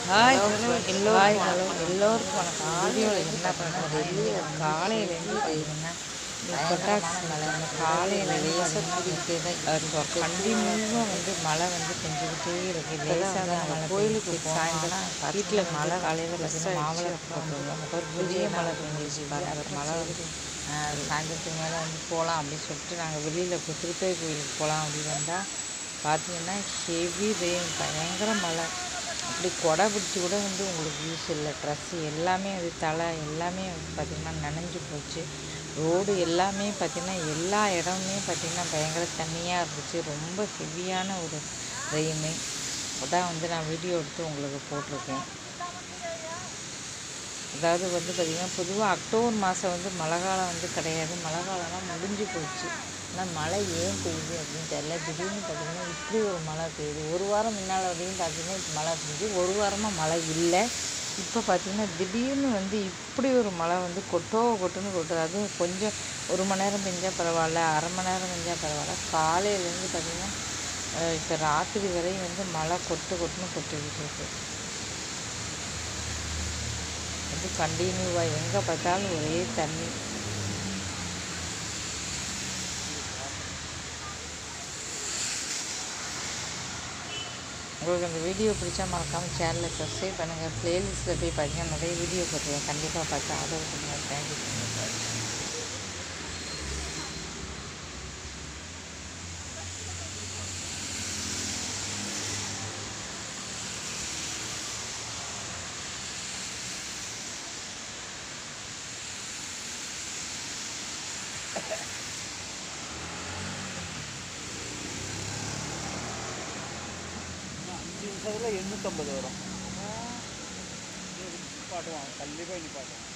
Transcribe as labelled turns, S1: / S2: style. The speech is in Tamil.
S1: ஹாய் ஹலோ எல்லோரும் ஹாய் ஹலோ எல்லோருக்கும் வணக்கம் வீடியோவில் என்ன பண்ண வெளியே காலையிலேருந்து பார்த்தீங்கன்னா இந்த கொட்டாக்ஸ் மழை வந்து காலையில் லேசாக தூக்கிட்டே தான் இருக்கும் கண்டினியூவாக வந்து மழை வந்து பெஞ்சுக்கிட்டே இருக்கு லேசாக தான் மழை கோயிலுக்கு சாயந்தரம் வீட்டில் மழை காலையில் பார்த்தீங்கன்னா மாவளை போட்டுருவோம் ஒரு புதிய மழை பெஞ்சிச்சு பாருங்க மழை வந்து ஆஹ், சாயந்தரத்துக்கு மேலே வந்து போகலாம் அப்படின்னு சொல்லிட்டு நாங்கள் வெளியில் திருப்பதி கோயிலுக்கு போகலாம் அப்படின்னு வந்தால் பார்த்தீங்கன்னா ஹெவி ரெயின் பயங்கர மழை அப்படி கொடை பிடிச்சி கூட வந்து உங்களுக்கு யூஸ் இல்லை ட்ரெஸ்ஸு எல்லாமே அது தலை எல்லாமே வந்து பார்த்திங்கன்னா நனைஞ்சு போச்சு ரோடு எல்லாமே பார்த்திங்கன்னா எல்லா இடமுமே பார்த்திங்கன்னா பயங்கர தண்ணியாக இருந்துச்சு ரொம்ப ஹெவியான ஒரு ரெயின் அதான் வந்து நான் வீடியோ எடுத்து உங்களுக்கு போட்டிருக்கேன் அதாவது வந்து பார்த்திங்கன்னா பொதுவாக அக்டோபர் மாதம் வந்து மழை காலம் வந்து கிடையாது மழை காலம்லாம் முடிஞ்சு போச்சு ஆனால் மழை ஏன் பெய்யுது அப்படின்னு தெரியல திடீர்னு பார்த்திங்கன்னா இப்படி ஒரு மழை பெய்யுது ஒரு வாரம் முன்னால் வரையும் பார்த்திங்கன்னா இப்ப மழை பெஞ்சு ஒரு வாரமாக மழை இல்லை இப்போ பார்த்திங்கன்னா திடீர்னு வந்து இப்படி ஒரு மழை வந்து கொட்டோ கொட்டுன்னு கொட்டுது அதுவும் கொஞ்சம் ஒரு மணி நேரம் பெஞ்சால் பரவாயில்ல அரை மணி நேரம் பெஞ்சால் பரவாயில்ல காலையிலேருந்து பார்த்திங்கன்னா இப்போ ராத்திரி வரையும் வந்து மழை கொட்டு கொட்டுன்னு கொட்டிக்கிட்டு இருக்கு வந்து கண்டினியூவாக எங்கே பார்த்தாலும் ஒரே தண்ணி உங்களுக்கு அந்த வீடியோ பிடிச்சா மறக்காமல் சேனலை சப்ஸ்கிரைப் பண்ணுங்கள் ப்ளேலிஸ்ட்டில் போய் பார்த்தீங்கன்னா நிறைய வீடியோ போட்டுருவேன் கண்டிப்பாக பார்த்து ஆதரவு பண்ணுங்கள் தேங்க்யூ ஸோ மச்
S2: அஞ்சு நிமிஷத்தில் எண்ணூற்றம்பது வரும் நிப்பாட்டுவான் கண்டிப்பாக நிப்பாட்டுவான்